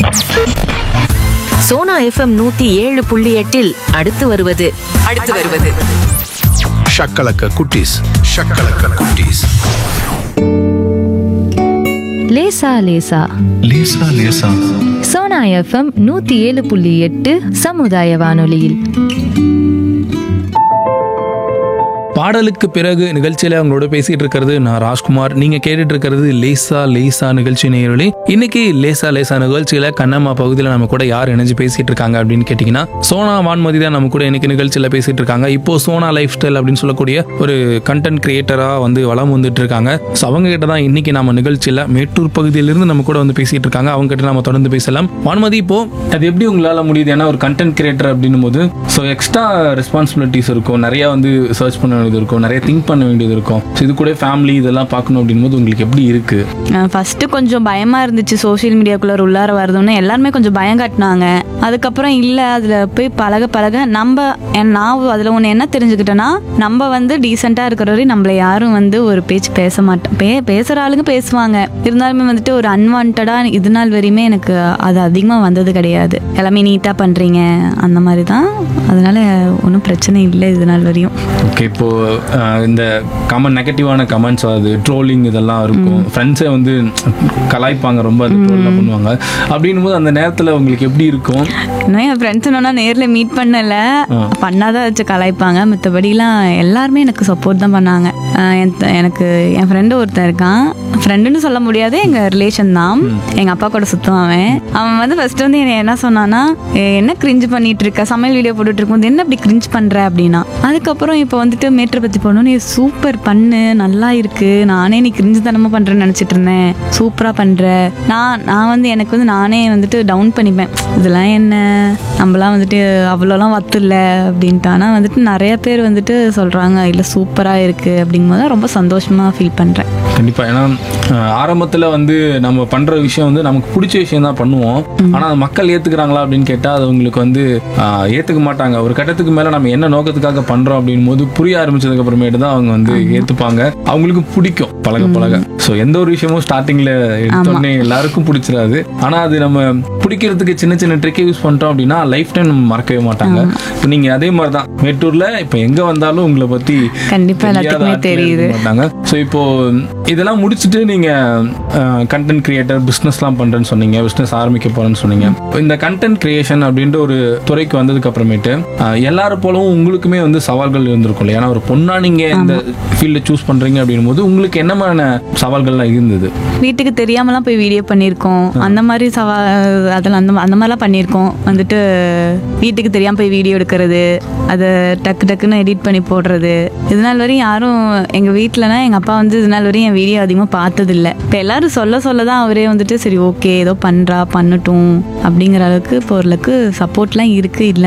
Sona FM நூத்தி ஏழு புள்ளி எட்டில் அடுத்து வருவது அடுத்து வருவது ஷக்கலக்க குட்டீஸ் ஷக்கலக்க குட்டீஸ் லேசா லேசா லேசா லேசா சோனா எஃப்எம் நூத்தி ஏழு புள்ளி எட்டு சமுதாய வானொலியில் பாடலுக்கு பிறகு நிகழ்ச்சியில அவங்களோட பேசிட்டு இருக்கிறது நான் ராஜ்குமார் நீங்க கேட்டுட்டு இருக்கிறது லேசா லேசா நிகழ்ச்சி நேயர்களே இன்னைக்கு லேசா லேசா நிகழ்ச்சியில கண்ணம்மா பகுதியில் நம்ம கூட யார் இணைஞ்சு பேசிட்டு இருக்காங்க அப்படின்னு கேட்டீங்கன்னா சோனா வான்மதி தான் நம்ம கூட இன்னைக்கு நிகழ்ச்சியில பேசிட்டு இருக்காங்க இப்போ சோனா லைஃப் ஸ்டைல் அப்படின்னு சொல்லக்கூடிய ஒரு கண்டென்ட் கிரியேட்டரா வந்து வளம் வந்துட்டு இருக்காங்க ஸோ அவங்க கிட்ட தான் இன்னைக்கு நம்ம நிகழ்ச்சியில மேட்டூர் பகுதியிலிருந்து நம்ம கூட வந்து பேசிட்டு இருக்காங்க அவங்க கிட்ட நம்ம தொடர்ந்து பேசலாம் வான்மதி இப்போ அது எப்படி உங்களால முடியுது ஏன்னா ஒரு கண்டென்ட் கிரியேட்டர் அப்படின்னும் போது ஸோ எக்ஸ்ட்ரா ரெஸ்பான்சிபிலிட்டிஸ் இருக்கும் நிறைய வந்து சர்ச் பண்ண வேண்டியது இருக்கும் நிறைய திங்க் பண்ண வேண்டியது இருக்கும் ஸோ இது கூட ஃபேமிலி இதெல்லாம் பார்க்கணும் அப்படின்னும் போது உங்களுக்கு எப்படி இருக்கு ஃபஸ்ட்டு கொஞ்சம் பயமாக இருந்துச்சு சோஷியல் மீடியாக்குள்ளே உள்ளார வருதுன்னு எல்லாருமே கொஞ்சம் பயம் காட்டினாங்க அதுக்கப்புறம் இல்லை அதில் போய் பழக பழக நம்ம என் நான் அதில் ஒன்று என்ன தெரிஞ்சுக்கிட்டேன்னா நம்ம வந்து டீசெண்டாக இருக்கிற வரையும் நம்மளை யாரும் வந்து ஒரு பேச்சு பேச மாட்டோம் பே பேசுகிற ஆளுங்க பேசுவாங்க இருந்தாலுமே வந்துட்டு ஒரு அன்வான்டாக இது நாள் வரையுமே எனக்கு அது அதிகமாக வந்தது கிடையாது எல்லாமே நீட்டாக பண்ணுறீங்க அந்த மாதிரி தான் அதனால ஒன்றும் பிரச்சனை இல்லை இது நாள் வரையும் ஓகே இப்போ அஹ், இந்த கமெண்ட் நெகட்டிவான கமெண்ட்ஸ் அது ட்ரோலிங் இதெல்லாம் இருக்கும் ஃப்ரெண்ட்ஸே வந்து கலாய்ப்பாங்க ரொம்ப அந்த ட்ரோல்லாம் பண்ணுவாங்க அப்படின்னும் போது அந்த நேரத்தில் உங்களுக்கு எப்படி இருக்கும் இன்னும் என் ஃப்ரெண்ட்ஸ் என்னன்னா நேரில் மீட் பண்ணல பண்ணாதான் வச்சு கலாய்ப்பாங்க மற்றபடிலாம் எல்லாருமே எனக்கு சப்போர்ட் தான் பண்ணாங்க ஆஹ் என் த- எனக்கு என் ஃப்ரெண்டு ஒருத்தன் இருக்கான் ஃப்ரெண்டுன்னு சொல்ல முடியாது எங்கள் ரிலேஷன் தான் எங்கள் அப்பா கூட சுற்றுவான் அவன் அவன் வந்து ஃபர்ஸ்ட் வந்து என்னை என்ன சொன்னான்னா "ஏ, என்ன கிரிஞ்சு பண்ணிட்டு இருக்க சமையல் வீடியோ போட்டுட்டு இருக்கும்போது என்ன இப்படி கிரிஞ்ச் பண்ற அப்படின்னா அதுக்கப்புறம் இப்போ வந்துட்டு மேட்ரை பற்றி போடணும் நீ சூப்பர் பண்ணு நல்லா இருக்கு நானே நீ கிரிஞ்சு தனமாக பண்ணுறேன்னு நினச்சிட்டு இருந்தேன் சூப்பராக பண்ணுற நான் நான் வந்து எனக்கு வந்து நானே வந்துட்டு டவுன் பண்ணிப்பேன் இதெல்லாம் என்ன நம்மலாம் வந்துட்டு அவ்வளோலாம் வத்து இல்லை அப்படின்ட்டு ஆனால் வந்துட்டு நிறைய பேர் வந்துட்டு சொல்கிறாங்க இல்லை சூப்பராக இருக்குது அப்படிங்கும்போது தான் ரொம்ப சந்தோஷமாக ஃபீல் பண்ணுறேன் கண்டிப்பா ஏன்னா அஹ், ஆரம்பத்துல வந்து நம்ம பண்ற விஷயம் வந்து நமக்கு பிடிச்ச விஷயம் தான் பண்ணுவோம் ஆனா அது மக்கள் ஏத்துக்கிறாங்களா அப்படின்னு கேட்டா அது உங்களுக்கு வந்து அஹ், ஏத்துக்க மாட்டாங்க ஒரு கட்டத்துக்கு மேல நம்ம என்ன நோக்கத்துக்காக பண்றோம் அப்படின் போது புரிய ஆரம்பிச்சதுக்கு அப்புறமேட்டு தான் அவங்க வந்து ஏத்துப்பாங்க அவங்களுக்கு பிடிக்கும் பழக பழக ஸோ எந்த ஒரு விஷயமும் ஸ்டார்டிங்ல எடுத்தோடனே எல்லாருக்கும் பிடிச்சிடாது ஆனா அது நம்ம பிடிக்கிறதுக்கு சின்ன சின்ன ட்ரிக்கை யூஸ் பண்ணிட்டோம் அப்படின்னா லைஃப் டைம் நம்ம மறக்கவே மாட்டாங்க இப்போ நீங்க அதே மாதிரி தான் மேட்டூர்ல இப்போ எங்க வந்தாலும் உங்களை பத்தி கண்டிப்பா தெரியாத எல்லாத்துக்குமே ஆட்களே தெரியுது. இருக்க மாட்டாங்க ஸோ இப்போ இதெல்லாம் முடிச்சுட்டு நீங்க கண்டென்ட் கிரியேட்டர் பிஸ்னஸ்லாம் பண்றேன்னு சொன்னீங்க பிஸ்னஸ் ஆரம்பிக்க போறேன்னு சொன்னீங்க இந்த கண்டென்ட் கிரியேஷன் அப்படின்ற ஒரு துறைக்கு வந்ததுக்கு அப்புறமேட்டு அஹ், எல்லாரும் போலவும் உங்களுக்குமே வந்து சவால்கள் இருந்திருக்கும் இல்லையா ஏன்னா ஒரு பொண்ணா நீங்க இந்த ஃபீல்ட சூஸ் பண்றீங்க அப்படின்னும் போது உங்களுக்கு என்ன மாதிரியான சவால்கள்லாம் இருந்தது வீட்டுக்கு தெரியாமலாம் போய் வீடியோ பண்ணியிருக்கோம் அந்த மாதிரி சவா அதெல்லாம் அந்த அந்த மாதிரிலாம் பண்ணியிருக்கோம் வந்துட்டு வீட்டுக்கு தெரியாமல் போய் வீடியோ எடுக்கிறது அதை டக்கு டக்குன்னு எடிட் பண்ணி போடுறது இது நாள் வரையும் யாரும் எங்கள் வீட்டிலனா எங்கள் அப்பா வந்து இது நாள் வரையும் என் வீடியோ அதிகமாக பார்த்ததில்ல இப்போ எல்லாரும் சொல்ல சொல்ல தான் அவரே வந்துட்டு சரி ஓகே ஏதோ பண்ணுறா பண்ணட்டும் அப்படிங்கிற அளவுக்கு இப்போ ஓரளவுக்கு சப்போர்ட்லாம் இருக்குது இல்லை